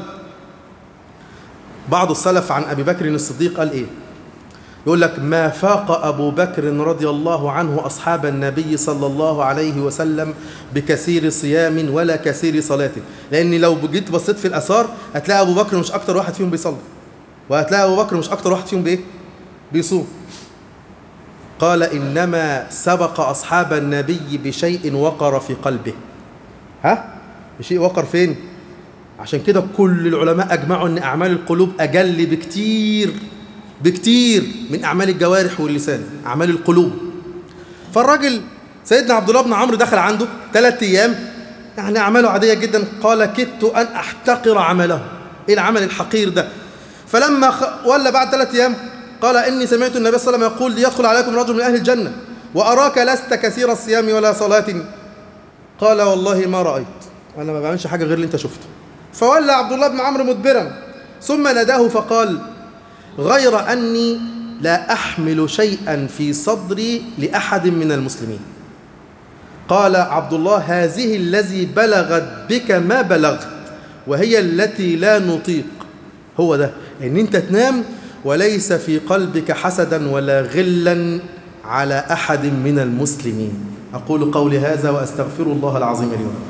بعض السلف عن ابي بكر الصديق قال ايه يقول لك ما فاق أبو بكر رضي الله عنه أصحاب النبي صلى الله عليه وسلم بكثير صيام ولا كثير صلاة لأن لو جيت بصيت في الآثار هتلاقي أبو بكر مش أكتر واحد فيهم بيصلي وهتلاقي أبو بكر مش أكتر واحد فيهم بإيه؟ بيصوم قال إنما سبق أصحاب النبي بشيء وقر في قلبه ها؟ بشيء وقر فين؟ عشان كده كل العلماء أجمعوا أن أعمال القلوب أجل بكتير بكتير من أعمال الجوارح واللسان أعمال القلوب فالراجل سيدنا عبد الله بن عمرو دخل عنده ثلاث أيام يعني أعماله عادية جدا قال كدت أن أحتقر عمله إيه العمل الحقير ده فلما خ... ولا بعد ثلاث أيام قال إني سمعت النبي صلى الله عليه وسلم يقول ليدخل عليكم رجل من أهل الجنة وأراك لست كثير الصيام ولا صلاة قال والله ما رأيت انا ما بعملش حاجه غير اللي انت شفته فولى عبد الله بن عمرو مدبرا ثم ناداه فقال غير اني لا احمل شيئا في صدري لاحد من المسلمين قال عبد الله هذه الذي بلغت بك ما بلغت وهي التي لا نطيق هو ده ان انت تنام وليس في قلبك حسدا ولا غلا على احد من المسلمين اقول قولي هذا واستغفر الله العظيم لي ولكم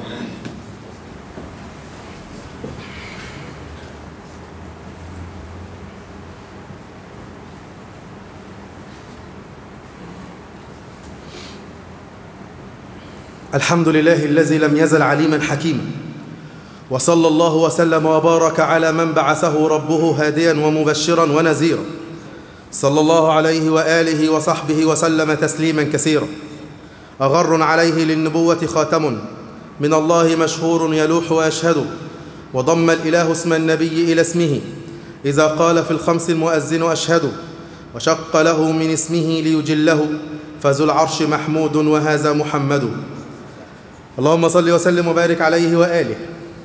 الحمد لله الذي لم يزل عليما حكيما وصلى الله وسلم وبارك على من بعثه ربه هاديا ومبشرا ونذيرا صلى الله عليه واله وصحبه وسلم تسليما كثيرا اغر عليه للنبوه خاتم من الله مشهور يلوح ويشهد وضم الاله اسم النبي الى اسمه اذا قال في الخمس المؤذن اشهد وشق له من اسمه ليجله فذو العرش محمود وهذا محمد اللهم صل وسلم وبارك عليه واله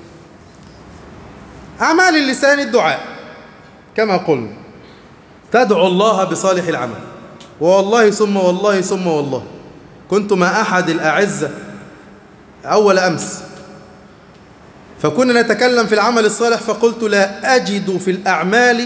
اعمال اللسان الدعاء كما قلنا تدعو الله بصالح العمل والله ثم والله ثم والله كنت مع احد الاعزه اول امس فكنا نتكلم في العمل الصالح فقلت لا اجد في الاعمال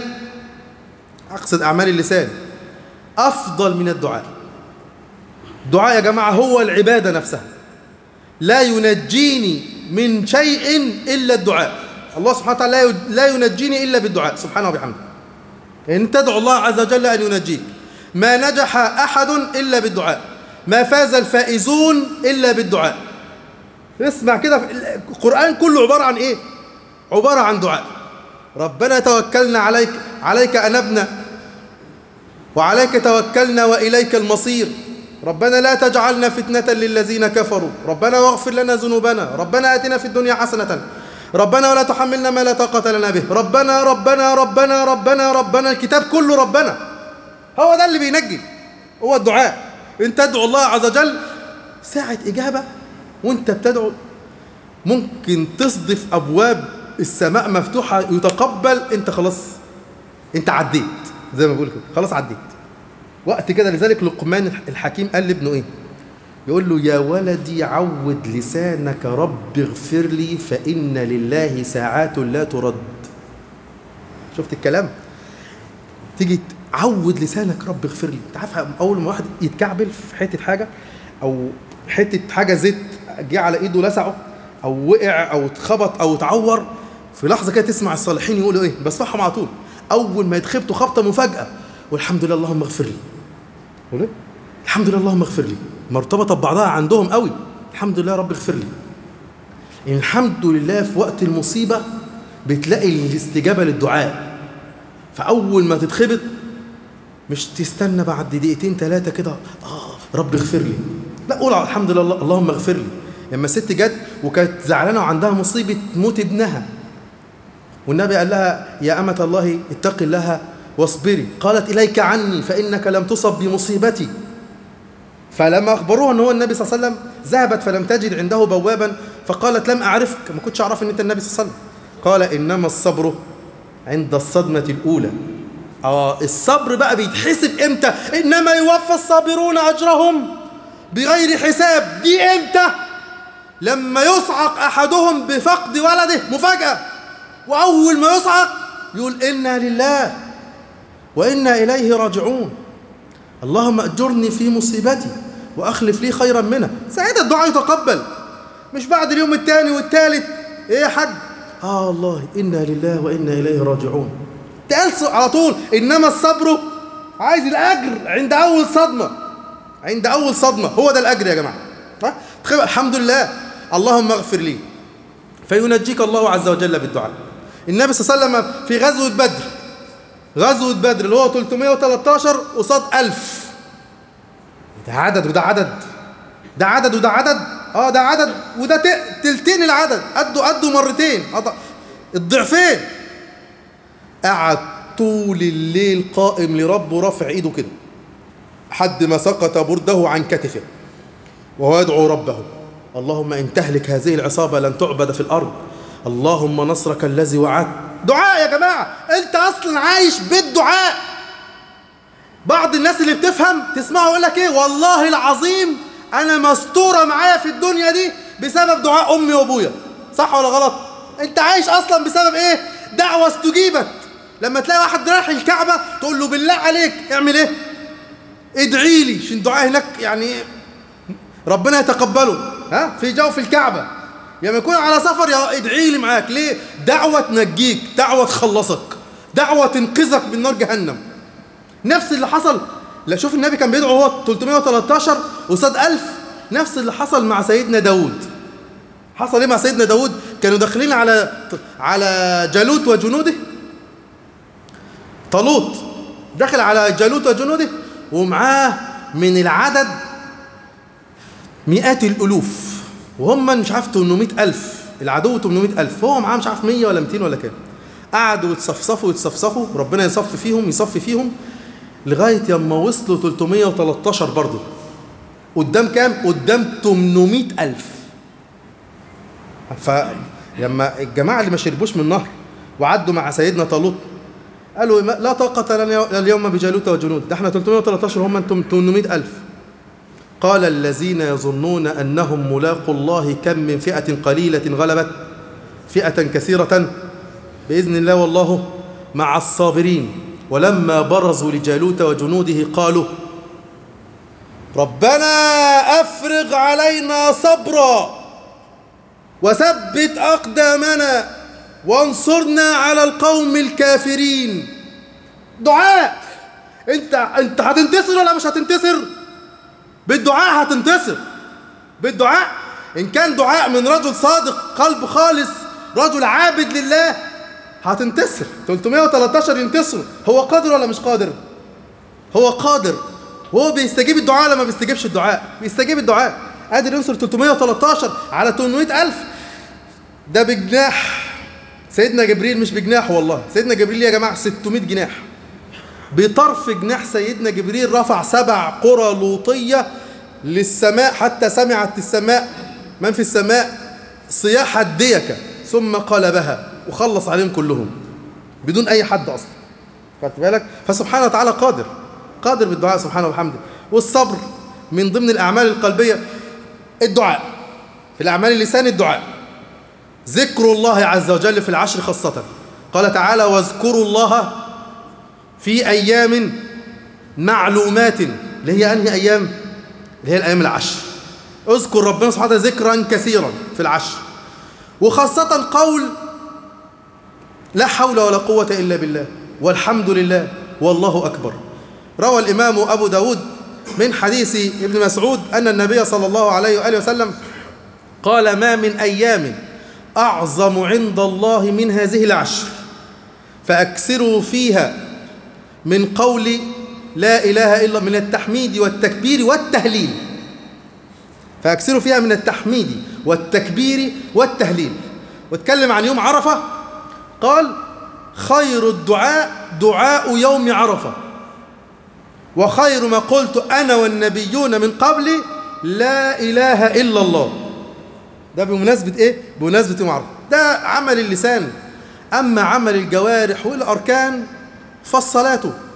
اقصد اعمال اللسان افضل من الدعاء الدعاء يا جماعه هو العباده نفسها لا ينجيني من شيء إلا الدعاء الله سبحانه وتعالى لا ينجيني إلا بالدعاء سبحانه وبحمده إن تدعو الله عز وجل أن ينجيك ما نجح أحد إلا بالدعاء ما فاز الفائزون إلا بالدعاء اسمع كده القرآن كله عبارة عن إيه عبارة عن دعاء ربنا توكلنا عليك عليك أنبنا وعليك توكلنا وإليك المصير ربنا لا تجعلنا فتنة للذين كفروا ربنا واغفر لنا ذنوبنا ربنا آتنا في الدنيا حسنة ربنا ولا تحملنا ما لا طاقة لنا به ربنا ربنا ربنا ربنا ربنا الكتاب كله ربنا هو ده اللي بينجي هو الدعاء ان تدعو الله عز وجل ساعة إجابة وانت بتدعو ممكن تصدف أبواب السماء مفتوحة يتقبل انت خلاص انت عديت زي ما بقول كده خلاص عديت وقت كده لذلك لقمان الحكيم قال لابنه ايه يقول له يا ولدي عود لسانك رب اغفر لي فإن لله ساعات لا ترد شفت الكلام تيجي عود لسانك رب اغفر لي انت عارف اول ما واحد يتكعبل في حته حاجه او حته حاجه زيت جه على ايده لسعه او وقع او اتخبط او اتعور في لحظه كده تسمع الصالحين يقولوا ايه بسمعهم على طول اول ما يتخبطوا خبطه مفاجاه والحمد لله اللهم اغفر لي وليه؟ الحمد لله اللهم اغفر لي مرتبطه ببعضها عندهم قوي الحمد لله رب اغفر لي إن الحمد لله في وقت المصيبه بتلاقي الاستجابه للدعاء فاول ما تتخبط مش تستنى بعد دقيقتين ثلاثه كده اه رب اغفر لي لا قول الحمد لله اللهم اغفر لي لما الست جت وكانت زعلانه وعندها مصيبه موت ابنها والنبي قال لها يا أمة الله اتق الله واصبري قالت إليك عني فإنك لم تصب بمصيبتي فلما أخبروها أن هو النبي صلى الله عليه وسلم ذهبت فلم تجد عنده بوابا فقالت لم أعرفك ما كنتش أعرف أن أنت النبي صلى الله عليه وسلم قال إنما الصبر عند الصدمة الأولى آه الصبر بقى بيتحسب إمتى إنما يوفى الصابرون أجرهم بغير حساب دي إمتى لما يصعق أحدهم بفقد ولده مفاجأة وأول ما يصعق يقول إنا لله وإنا إليه راجعون اللهم أجرني في مصيبتي وأخلف لي خيرا منها ساعتها الدعاء يتقبل مش بعد اليوم الثاني والثالث إيه يا حاج آه الله إنا لله وإنا إليه راجعون تقال على طول إنما الصبر عايز الأجر عند أول صدمة عند أول صدمة هو ده الأجر يا جماعة ها؟ الحمد لله اللهم اغفر لي فينجيك الله عز وجل بالدعاء النبي صلى الله عليه وسلم في غزوة بدر غزوة بدر اللي هو 313 قصاد 1000 ده عدد وده عدد ده عدد وده عدد اه ده عدد وده تلتين العدد قدوا قدوا مرتين الضعفين قعد طول الليل قائم لربه رافع ايده كده حد ما سقط برده عن كتفه وهو يدعو ربه اللهم إن تهلك هذه العصابة لن تعبد في الأرض اللهم نصرك الذي وعدت دعاء يا جماعة أنت أصلا عايش بالدعاء بعض الناس اللي بتفهم تسمعه يقول لك إيه والله العظيم أنا مستورة معايا في الدنيا دي بسبب دعاء أمي وأبويا صح ولا غلط؟ أنت عايش أصلا بسبب إيه؟ دعوة استجيبت لما تلاقي واحد رايح الكعبة تقول له بالله عليك اعمل إيه؟ ادعي لي عشان الدعاء هناك يعني ربنا يتقبله ها في جوف الكعبة لما يكون على سفر يا ادعي لي معاك ليه دعوة تنجيك دعوة تخلصك دعوة تنقذك من نار جهنم نفس اللي حصل لا شوف النبي كان بيدعو هو 313 وصاد 1000 نفس اللي حصل مع سيدنا داود حصل ايه مع سيدنا داود كانوا داخلين على على جالوت وجنوده طالوت دخل على جالوت وجنوده ومعاه من العدد مئات الألوف وهم مش عارف 800 ألف العدو 800 ألف هو معاه مش عارف 100 ولا 200 ولا كام قعدوا يتصفصفوا يتصفصفوا ربنا يصفي فيهم يصفي فيهم لغاية يما وصلوا 313 برضه قدام كام؟ قدام 800 ألف فلما الجماعة اللي ما شربوش من النهر وعدوا مع سيدنا طالوت قالوا لا طاقة لنا اليوم بجالوت وجنود ده احنا 313 هم انتم 800 ألف قال الذين يظنون أنهم ملاقوا الله كم من فئة قليلة غلبت فئة كثيرة بإذن الله والله مع الصابرين ولما برزوا لجالوت وجنوده قالوا ربنا أفرغ علينا صبرا وثبت أقدامنا وانصرنا على القوم الكافرين دعاء انت انت هتنتصر ولا مش هتنتصر بالدعاء هتنتصر بالدعاء ان كان دعاء من رجل صادق قلب خالص رجل عابد لله هتنتصر 313 ينتصروا هو قادر ولا مش قادر هو قادر هو بيستجيب الدعاء لما بيستجيبش الدعاء بيستجيب الدعاء قادر ينصر 313 على 800 ألف ده بجناح سيدنا جبريل مش بجناح والله سيدنا جبريل يا جماعة 600 جناح بطرف جناح سيدنا جبريل رفع سبع قرى لوطية للسماء حتى سمعت السماء من في السماء صياح الديكة ثم قلبها وخلص عليهم كلهم بدون أي حد أصلا خدت بالك فسبحانه وتعالى قادر قادر بالدعاء سبحانه وبحمده والصبر من ضمن الأعمال القلبية الدعاء في الأعمال اللسان الدعاء ذكر الله عز وجل في العشر خاصة قال تعالى واذكروا الله في أيام معلومات اللي هي أنهي أيام اللي هي الأيام العشر اذكر ربنا سبحانه وتعالى ذكرا كثيرا في العشر وخاصة قول لا حول ولا قوة إلا بالله والحمد لله والله أكبر روى الإمام أبو داود من حديث ابن مسعود أن النبي صلى الله عليه وآله وسلم قال ما من أيام أعظم عند الله من هذه العشر فأكثروا فيها من قول لا إله إلا من التحميد والتكبير والتهليل فأكثروا فيها من التحميد والتكبير والتهليل واتكلم عن يوم عرفة قال خير الدعاء دعاء يوم عرفة وخير ما قلت أنا والنبيون من قبلي لا إله إلا الله ده بمناسبة إيه؟ بمناسبة يوم عرفة ده عمل اللسان أما عمل الجوارح والأركان فالصلاة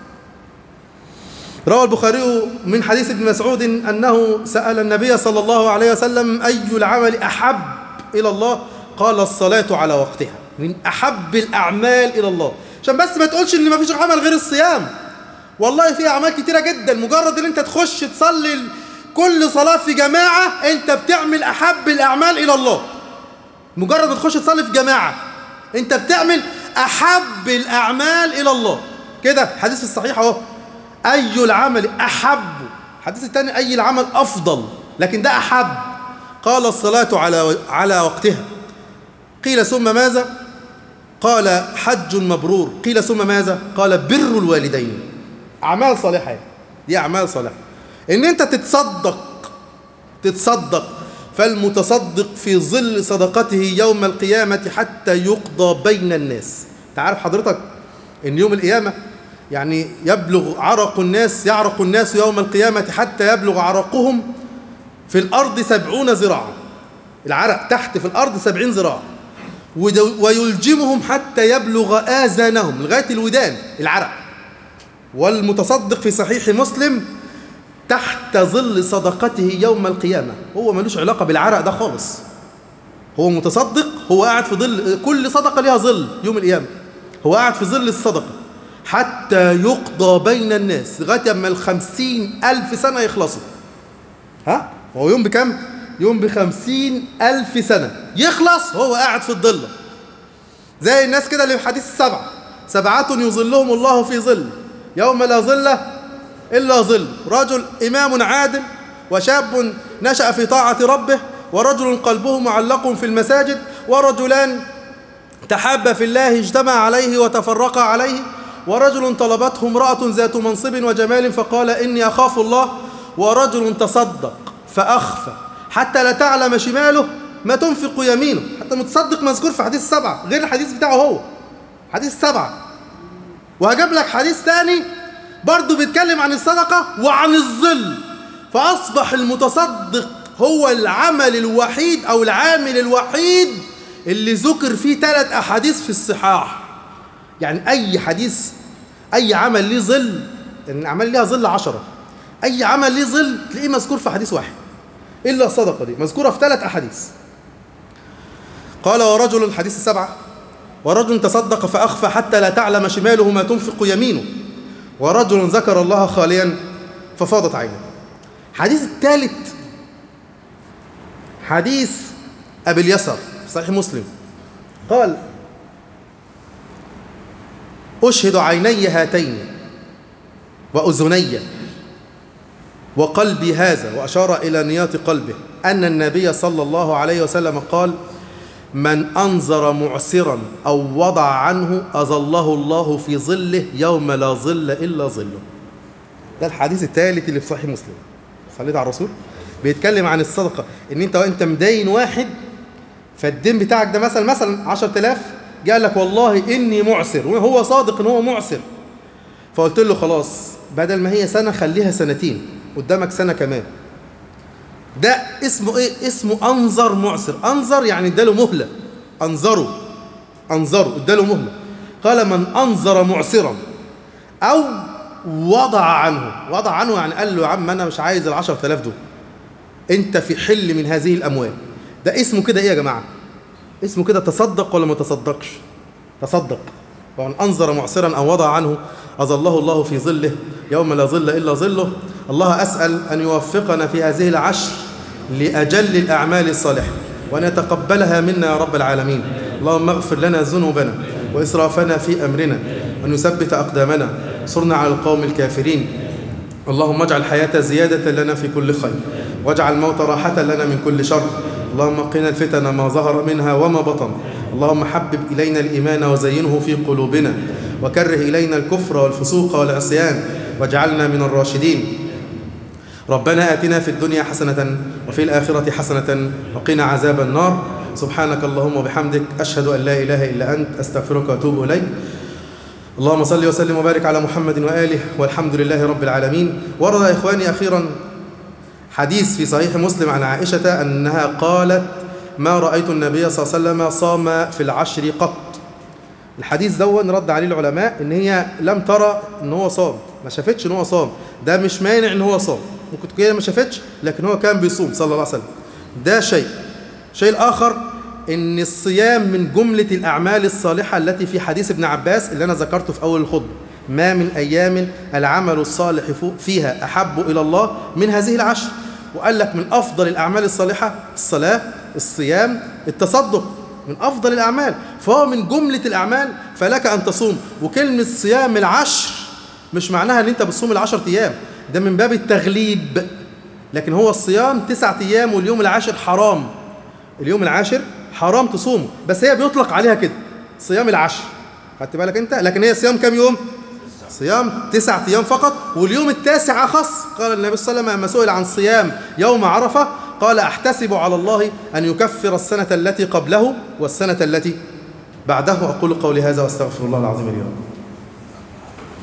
روى البخاري من حديث ابن مسعود أنه سأل النبي صلى الله عليه وسلم أي العمل أحب إلى الله قال الصلاة على وقتها من أحب الأعمال إلى الله عشان بس ما تقولش إن ما فيش عمل غير الصيام والله في أعمال كتيرة جدا مجرد إن أنت تخش تصلي كل صلاة في جماعة أنت بتعمل أحب الأعمال إلى الله مجرد ما تخش تصلي في جماعة أنت بتعمل أحب الأعمال إلى الله كده حديث الصحيح أهو أي العمل أحب الحديث الثاني أي العمل أفضل لكن ده أحب قال الصلاة على على وقتها قيل ثم ماذا قال حج مبرور قيل ثم ماذا قال بر الوالدين أعمال صالحة دي أعمال صالحة إن أنت تتصدق تتصدق فالمتصدق في ظل صدقته يوم القيامة حتى يقضى بين الناس تعرف حضرتك إن يوم القيامة يعني يبلغ عرق الناس يعرق الناس يوم القيامة حتى يبلغ عرقهم في الأرض سبعون ذراعا العرق تحت في الأرض سبعين ذراع ود- ويلجمهم حتى يبلغ آذانهم لغاية الودان العرق والمتصدق في صحيح مسلم تحت ظل صدقته يوم القيامة هو ملوش علاقة بالعرق ده خالص هو متصدق هو قاعد في ظل كل صدقة ليها ظل يوم القيامة هو قاعد في ظل الصدقة حتى يقضى بين الناس لغاية أما الخمسين ألف سنة يخلصوا ها هو يوم بكم؟ يوم بخمسين ألف سنة يخلص هو قاعد في الظل زي الناس كده اللي في حديث السبعة سبعة يظلهم الله في ظل يوم لا ظل إلا ظل رجل إمام عادل وشاب نشأ في طاعة ربه ورجل قلبه معلق في المساجد ورجلان تحابا في الله اجتمع عليه وتفرقا عليه ورجل طلبته امرأة ذات منصب وجمال فقال إني أخاف الله ورجل تصدق فأخفى حتى لا تعلم شماله ما تنفق يمينه حتى المتصدق مذكور في حديث السبعة غير الحديث بتاعه هو حديث السبعة وهجيب لك حديث تاني برضه بيتكلم عن الصدقة وعن الظل فأصبح المتصدق هو العمل الوحيد أو العامل الوحيد اللي ذكر فيه ثلاث أحاديث في الصحاح يعني أي حديث أي عمل ليه ظل يعني الأعمال ليها ظل عشرة أي عمل ليه ظل تلاقيه مذكور في حديث واحد إلا الصدقة دي مذكورة في ثلاث أحاديث قال ورجل الحديث السبعة ورجل تصدق فأخفى حتى لا تعلم شماله ما تنفق يمينه ورجل ذكر الله خاليا ففاضت عينه حديث الثالث حديث أبي اليسر في صحيح مسلم قال أشهد عيني هاتين وأذني وقلبي هذا وأشار إلى نياط قلبه أن النبي صلى الله عليه وسلم قال من أنظر معسرا أو وضع عنه أظله الله في ظله يوم لا ظل إلا ظله ده الحديث الثالث اللي في صحيح مسلم صليت على الرسول بيتكلم عن الصدقة إن أنت وأنت مدين واحد فالدين بتاعك ده مثلا مثلا 10000 قال لك والله إني معسر وهو صادق إن هو معسر فقلت له خلاص بدل ما هي سنة خليها سنتين قدامك سنة كمان ده اسمه ايه اسمه انظر معسر انظر يعني اداله مهله انظره انظره اداله مهله قال من انظر معسرا او وضع عنه وضع عنه يعني قال له يا عم انا مش عايز ال 10000 دول انت في حل من هذه الاموال ده اسمه كده ايه يا جماعه اسمه كده تصدق ولا ما تصدقش تصدق ومن انظر معسرا او وضع عنه اظله الله في ظله يوم لا ظل الا ظله الله اسال ان يوفقنا في هذه العشر لاجل الاعمال الصالحه وان يتقبلها منا يا رب العالمين اللهم اغفر لنا ذنوبنا واسرافنا في امرنا وان يثبت اقدامنا صرنا على القوم الكافرين اللهم اجعل الحياه زياده لنا في كل خير واجعل الموت راحه لنا من كل شر اللهم قنا الفتن ما ظهر منها وما بطن اللهم حبب إلينا الإيمان وزينه في قلوبنا وكره إلينا الكفر والفسوق والعصيان واجعلنا من الراشدين ربنا آتنا في الدنيا حسنة وفي الآخرة حسنة وقنا عذاب النار سبحانك اللهم وبحمدك أشهد أن لا إله إلا أنت أستغفرك وأتوب إليك اللهم صل وسلم وبارك على محمد وآله والحمد لله رب العالمين ورد يا إخواني أخيرا حديث في صحيح مسلم عن عائشة أنها قالت ما رأيت النبي صلى الله عليه وسلم صام في العشر قط الحديث دون رد عليه العلماء ان هي لم ترى ان هو صام ما شافتش ان هو صام ده مش مانع ان هو صام ممكن تكون هي ما شافتش لكن هو كان بيصوم صلى الله عليه وسلم ده شيء الشيء الاخر ان الصيام من جملة الاعمال الصالحة التي في حديث ابن عباس اللي انا ذكرته في اول الخطبة ما من ايام العمل الصالح فيها احب الى الله من هذه العشر وقال لك من افضل الاعمال الصالحة الصلاة الصيام التصدق من أفضل الأعمال فهو من جملة الأعمال فلك أن تصوم وكلمة صيام العشر مش معناها أن أنت بتصوم العشر أيام ده من باب التغليب لكن هو الصيام تسعة أيام واليوم العاشر حرام اليوم العاشر حرام تصومه بس هي بيطلق عليها كده صيام العشر خدت بالك أنت لكن هي صيام كام يوم صيام تسعة أيام فقط واليوم التاسع أخص قال النبي صلى الله عليه وسلم لما سئل عن صيام يوم عرفة قال أحتسب على الله أن يكفر السنة التي قبله والسنة التي بعده أقول قولي هذا وأستغفر الله العظيم لي ولكم